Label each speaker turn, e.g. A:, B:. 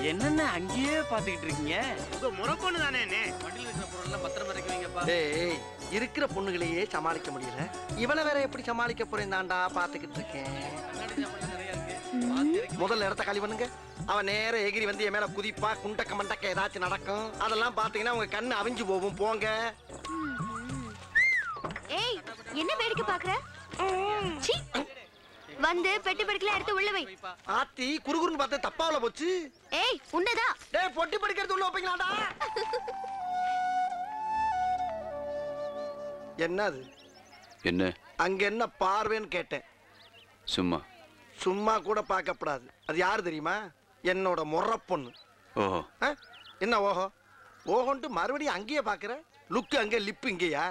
A: என்னென்ன அங்கேயே பாத்துக்கிட்டு இருக்கீங்க
B: உங்க முறை பொண்ணு தானே அண்ணே
A: வண்டியில் இருக்கிற பொருள் எல்லாம் பத்திரமா இறக்கி வைங்கப்பா
C: டேய் இருக்கிற பொண்ணுகளையே சமாளிக்க முடியல இவளை வேற எப்படி சமாளிக்க போறேன் தாண்டா பாத்துக்கிட்டு இருக்கேன்
A: கண்ணாடி சாமான் நிறைய இருக்கு பார்த்து இறக்கி
C: முதல்ல இடத்த காலி பண்ணுங்க அவன் நேர எகிரி வந்து என் மேல குதிப்பா குண்டக்க மண்டக்க ஏதாச்சும் நடக்கும் அதெல்லாம் பாத்தீங்கன்னா உங்க கண்ணு அவிஞ்சு போகும் போங்க
D: ஏய் என்ன வேடிக்கை பாக்குற சீ. வந்து பெட்டி படுக்கல எடுத்து உள்ள வை
A: வைப்பா
C: ஆத்தி குறுகுறுன்னு பார்த்தா தப்பாவில போச்சு
D: ஏய் உன்னதான்
C: டேய் பொட்டி படிக்கிறது உள்ள வைப்பீங்களாடா என்னது
E: என்ன
C: அங்க என்ன பார்வைன்னு கேட்டேன்
E: சும்மா
C: சும்மா கூட பார்க்கப்படாது அது யாரு தெரியுமா என்னோட முறை பொண்ணு
E: ஓஹோ
C: ஆ? என்ன ஓஹோ ஓஹோன்ட்டு மறுபடியும் அங்கேயே பாக்குற லுக்கு அங்கே லிப்பு இங்கேயா